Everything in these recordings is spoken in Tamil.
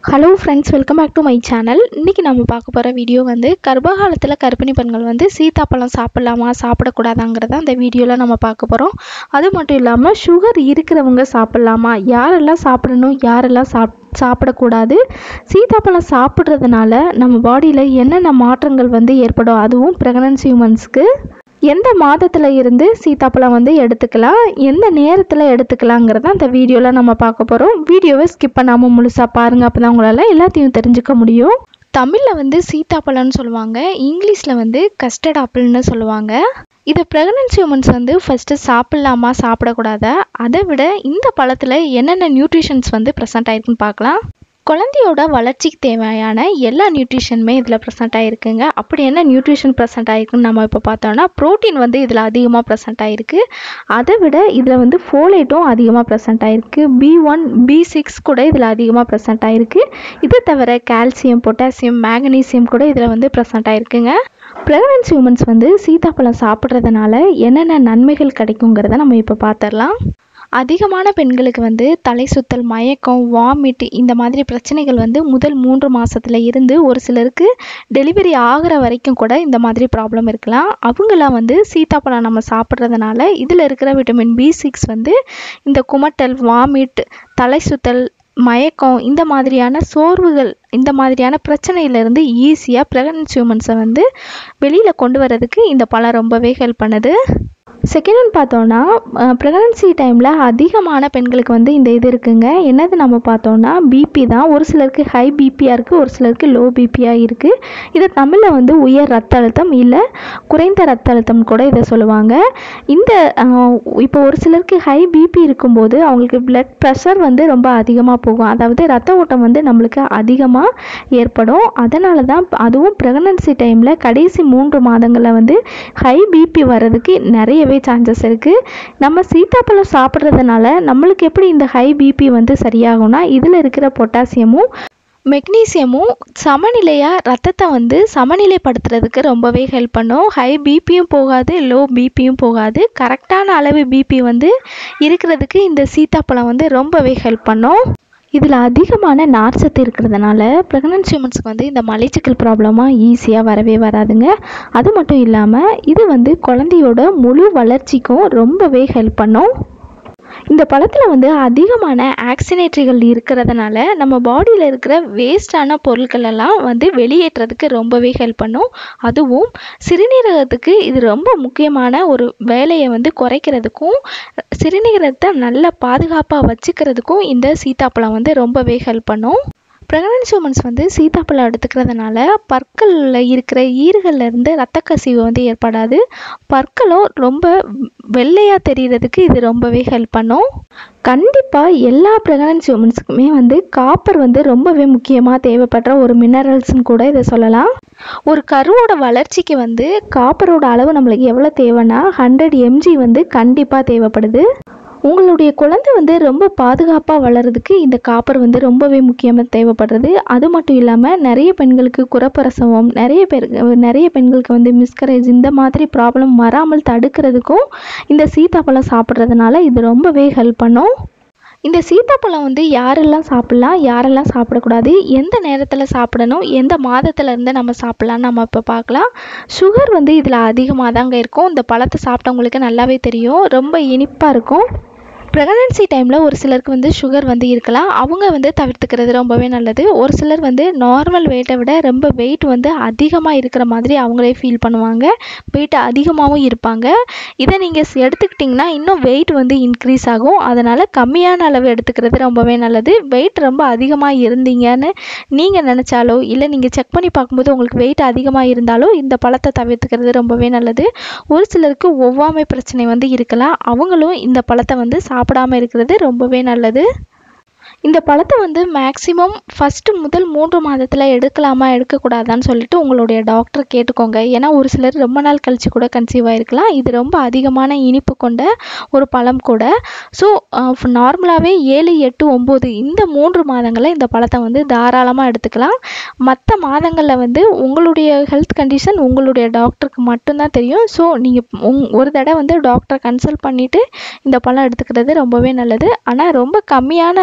hello friends welcome back to my channel இன்றைக்கி நம்ம பார்க்க போகிற வீடியோ வந்து கர்ப்பகாலத்தில் கர்ப்பிணி பெண்கள் வந்து சீத்தாப்பழம் சாப்பிட்லாமா சாப்பிடக்கூடாதாங்கிறத அந்த வீடியோவில் நம்ம பார்க்க போகிறோம் அது மட்டும் இல்லாமல் சுகர் இருக்கிறவங்க சாப்பிட்லாமா யாரெல்லாம் சாப்பிடணும் யாரெல்லாம் சாப் சாப்பிடக்கூடாது சீத்தாப்பழம் சாப்பிட்றதுனால நம்ம பாடியில் என்னென்ன மாற்றங்கள் வந்து ஏற்படும் அதுவும் ப்ரெக்னன்சி உமன்ஸ்க்கு எந்த மாதத்தில் இருந்து சீத்தாப்பழம் வந்து எடுத்துக்கலாம் எந்த நேரத்தில் எடுத்துக்கலாங்கிறத அந்த வீடியோவில் நம்ம பார்க்க போகிறோம் வீடியோவை ஸ்கிப் பண்ணாமல் முழுசாக பாருங்கள் அப்போ தான் உங்களால் எல்லாத்தையும் தெரிஞ்சுக்க முடியும் தமிழில் வந்து சீத்தாப்பழம்னு சொல்லுவாங்க இங்கிலீஷில் வந்து கஸ்டர்ட் ஆப்பிள்னு சொல்லுவாங்க இதை ப்ரெக்னன்சி உமன்ஸ் வந்து ஃபஸ்ட்டு சாப்பிட்லாமா சாப்பிடக்கூடாதா அதை விட இந்த பழத்தில் என்னென்ன நியூட்ரிஷன்ஸ் வந்து ப்ரெசென்ட் ஆயிருக்குன்னு பார்க்கலாம் குழந்தையோட வளர்ச்சிக்கு தேவையான எல்லா நியூட்ரிஷனுமே இதில் ப்ரெசென்ட் ஆகிருக்குங்க அப்படி என்ன நியூட்ரிஷன் ப்ரெசென்ட் ஆகிருக்குன்னு நம்ம இப்போ பார்த்தோம்னா ப்ரோட்டீன் வந்து இதில் அதிகமாக ப்ரெசென்ட் ஆகிருக்கு அதை விட இதில் வந்து ஃபோலேட்டும் அதிகமாக ப்ரெசென்ட் ஆகிருக்கு பி ஒன் பி சிக்ஸ் கூட இதில் அதிகமாக ப்ரெசென்ட் ஆகிருக்கு இது தவிர கால்சியம் பொட்டாசியம் மேக்னீசியம் கூட இதில் வந்து ப்ரெசென்ட் ஆகிருக்குங்க ப்ரெக்னன்சி உமன்ஸ் வந்து சீத்தாப்பழம் சாப்பிட்றதுனால என்னென்ன நன்மைகள் கிடைக்குங்கிறத நம்ம இப்போ பார்த்துடலாம் அதிகமான பெண்களுக்கு வந்து தலை சுத்தல் மயக்கம் வாமிட் இந்த மாதிரி பிரச்சனைகள் வந்து முதல் மூன்று மாதத்தில் இருந்து ஒரு சிலருக்கு டெலிவரி ஆகிற வரைக்கும் கூட இந்த மாதிரி ப்ராப்ளம் இருக்கலாம் அவங்களாம் வந்து சீத்தாப்பழம் நம்ம சாப்பிட்றதுனால இதில் இருக்கிற விட்டமின் பி சிக்ஸ் வந்து இந்த குமட்டல் வாமிட் தலை சுத்தல் மயக்கம் இந்த மாதிரியான சோர்வுகள் இந்த மாதிரியான பிரச்சனையிலேருந்து ஈஸியாக ப்ரெக்னன்சி உமன்ஸை வந்து வெளியில் கொண்டு வரதுக்கு இந்த பழம் ரொம்பவே ஹெல்ப் பண்ணுது செகண்ட் ஒன் பார்த்தோன்னா ப்ரெக்னன்சி டைமில் அதிகமான பெண்களுக்கு வந்து இந்த இது இருக்குங்க என்னது நம்ம பார்த்தோன்னா பிபி தான் ஒரு சிலருக்கு ஹை பிபியாக இருக்குது ஒரு சிலருக்கு லோ பிபியாக இருக்குது இதை தமிழில் வந்து உயர் ரத்த அழுத்தம் இல்லை குறைந்த ரத்த அழுத்தம் கூட இதை சொல்லுவாங்க இந்த இப்போ ஒரு சிலருக்கு ஹை பிபி இருக்கும்போது அவங்களுக்கு பிளட் ப்ரெஷர் வந்து ரொம்ப அதிகமாக போகும் அதாவது ரத்த ஓட்டம் வந்து நம்மளுக்கு அதிகமாக ஏற்படும் அதனால தான் அதுவும் ப்ரெக்னன்சி டைமில் கடைசி மூன்று மாதங்களில் வந்து ஹை பிபி வர்றதுக்கு நிறையவே சான்சஸ் இருக்குது நம்ம சீத்தாப்பழம் சாப்பிட்றதுனால நம்மளுக்கு எப்படி இந்த ஹை பிபி வந்து சரியாகும்னா இதில் இருக்கிற பொட்டாசியமும் மெக்னீசியமும் சமநிலையாக ரத்தத்தை வந்து சமநிலைப்படுத்துறதுக்கு ரொம்பவே ஹெல்ப் பண்ணும் ஹை பிபியும் போகாது லோ பிபியும் போகாது கரெக்டான அளவு பிபி வந்து இருக்கிறதுக்கு இந்த சீத்தாப்பழம் வந்து ரொம்பவே ஹெல்ப் பண்ணும் இதில் அதிகமான நார்ச்சத்து இருக்கிறதுனால ப்ரெக்னன்சி உமன்ஸ்க்கு வந்து இந்த மலைச்சிக்கல் ப்ராப்ளமாக ஈஸியாக வரவே வராதுங்க அது மட்டும் இல்லாமல் இது வந்து குழந்தையோட முழு வளர்ச்சிக்கும் ரொம்பவே ஹெல்ப் பண்ணும் இந்த பழத்தில் வந்து அதிகமான ஆக்சினேட்டரிகள் இருக்கிறதுனால நம்ம பாடியில் இருக்கிற வேஸ்டான பொருட்கள் எல்லாம் வந்து வெளியேற்றுறதுக்கு ரொம்பவே ஹெல்ப் பண்ணும் அதுவும் சிறுநீரகத்துக்கு இது ரொம்ப முக்கியமான ஒரு வேலையை வந்து குறைக்கிறதுக்கும் சிறுநீரகத்தை நல்லா பாதுகாப்பாக வச்சுக்கிறதுக்கும் இந்த சீத்தாப்பழம் வந்து ரொம்பவே ஹெல்ப் பண்ணும் ப்ரெக்னன்சி உமன்ஸ் வந்து சீத்தாப்பழம் எடுத்துக்கிறதுனால பற்களில் இருக்கிற ஈறுகளில் இருந்து ரத்த கசிவு வந்து ஏற்படாது பற்களும் ரொம்ப வெள்ளையாக தெரிகிறதுக்கு இது ரொம்பவே ஹெல்ப் பண்ணும் கண்டிப்பாக எல்லா ப்ரெக்னன்சி உமன்ஸுக்குமே வந்து காப்பர் வந்து ரொம்பவே முக்கியமாக தேவைப்படுற ஒரு மினரல்ஸ்னு கூட இதை சொல்லலாம் ஒரு கருவோட வளர்ச்சிக்கு வந்து காப்பரோட அளவு நம்மளுக்கு எவ்வளோ தேவைன்னா ஹண்ட்ரட் எம்ஜி வந்து கண்டிப்பாக தேவைப்படுது உங்களுடைய குழந்தை வந்து ரொம்ப பாதுகாப்பாக வளர்கிறதுக்கு இந்த காப்பர் வந்து ரொம்பவே முக்கியமாக தேவைப்படுறது அது மட்டும் இல்லாமல் நிறைய பெண்களுக்கு குறப்பிரசவம் நிறைய பேர் நிறைய பெண்களுக்கு வந்து மிஸ்கரேஜ் இந்த மாதிரி ப்ராப்ளம் வராமல் தடுக்கிறதுக்கும் இந்த சீத்தாப்பழம் சாப்பிட்றதுனால இது ரொம்பவே ஹெல்ப் பண்ணும் இந்த சீத்தாப்பழம் வந்து யாரெல்லாம் சாப்பிட்லாம் யாரெல்லாம் சாப்பிடக்கூடாது எந்த நேரத்தில் சாப்பிடணும் எந்த மாதத்தில் இருந்து நம்ம சாப்பிட்லான்னு நம்ம இப்போ பார்க்கலாம் சுகர் வந்து இதில் அதிகமாக தாங்க இருக்கும் இந்த பழத்தை சாப்பிட்டவங்களுக்கு நல்லாவே தெரியும் ரொம்ப இனிப்பாக இருக்கும் ப்ரெக்னன்சி டைமில் ஒரு சிலருக்கு வந்து சுகர் வந்து இருக்கலாம் அவங்க வந்து தவிர்த்துக்கிறது ரொம்பவே நல்லது ஒரு சிலர் வந்து நார்மல் வெயிட்டை விட ரொம்ப வெயிட் வந்து அதிகமாக இருக்கிற மாதிரி அவங்களே ஃபீல் பண்ணுவாங்க வெயிட் அதிகமாகவும் இருப்பாங்க இதை நீங்கள் எடுத்துக்கிட்டிங்கன்னா இன்னும் வெயிட் வந்து இன்க்ரீஸ் ஆகும் அதனால் கம்மியான அளவு எடுத்துக்கிறது ரொம்பவே நல்லது வெயிட் ரொம்ப அதிகமாக இருந்தீங்கன்னு நீங்கள் நினச்சாலோ இல்லை நீங்கள் செக் பண்ணி பார்க்கும்போது உங்களுக்கு வெயிட் அதிகமாக இருந்தாலோ இந்த பழத்தை தவிர்த்துக்கிறது ரொம்பவே நல்லது ஒரு சிலருக்கு ஒவ்வாமை பிரச்சனை வந்து இருக்கலாம் அவங்களும் இந்த பழத்தை வந்து சாப்பிடாம இருக்கிறது ரொம்பவே நல்லது இந்த பழத்தை வந்து மேக்ஸிமம் ஃபஸ்ட்டு முதல் மூன்று மாதத்தில் எடுக்கலாமா எடுக்கக்கூடாதான்னு சொல்லிட்டு உங்களுடைய டாக்டர் கேட்டுக்கோங்க ஏன்னா ஒரு சிலர் ரொம்ப நாள் கழித்து கூட கன்சீவ் ஆகிருக்கலாம் இது ரொம்ப அதிகமான இனிப்பு கொண்ட ஒரு பழம் கூட ஸோ நார்மலாகவே ஏழு எட்டு ஒம்பது இந்த மூன்று மாதங்களில் இந்த பழத்தை வந்து தாராளமாக எடுத்துக்கலாம் மற்ற மாதங்களில் வந்து உங்களுடைய ஹெல்த் கண்டிஷன் உங்களுடைய டாக்டருக்கு மட்டும்தான் தெரியும் ஸோ நீங்கள் உங் ஒரு தடவை வந்து டாக்டரை கன்சல்ட் பண்ணிவிட்டு இந்த பழம் எடுத்துக்கிறது ரொம்பவே நல்லது ஆனால் ரொம்ப கம்மியான அளவு வந்து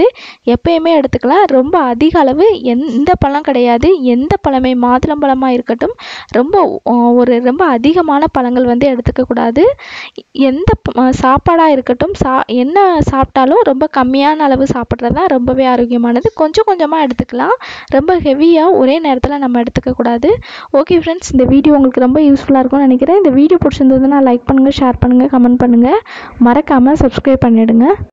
வந்து எப்பயுமே எடுத்துக்கலாம் ரொம்ப அதிக அளவு எந்த பழம் கிடையாது எந்த பழமே மாதுளம்பழமாக இருக்கட்டும் ரொம்ப அஹ், ஒரு ரொம்ப அதிகமான பழங்கள் வந்து எடுத்துக்கக்கூடாது எந்த சாப்பாடாக இருக்கட்டும் சா என்ன சாப்பிட்டாலும் ரொம்ப கம்மியான அளவு சாப்பிட்றது தான் ரொம்பவே ஆரோக்கியமானது கொஞ்சம் கொஞ்சமாக எடுத்துக்கலாம் ரொம்ப ஹெவியாக ஒரே நேரத்தில் நம்ம எடுத்துக்கக்கூடாது ஓகே ஃப்ரெண்ட்ஸ் இந்த வீடியோ உங்களுக்கு ரொம்ப யூஸ்ஃபுல்லாக இருக்கும்னு நினைக்கிறேன் இந்த வீடியோ பிடிச்சிருந்ததுன்னா லைக் பண்ணுங்கள் ஷேர் பண்ணுங்கள் கமெண்ட் பண்ணுங்கள் மறக்காமல் சப்ஸ்கிரைப் பண்ணிவிடுங்க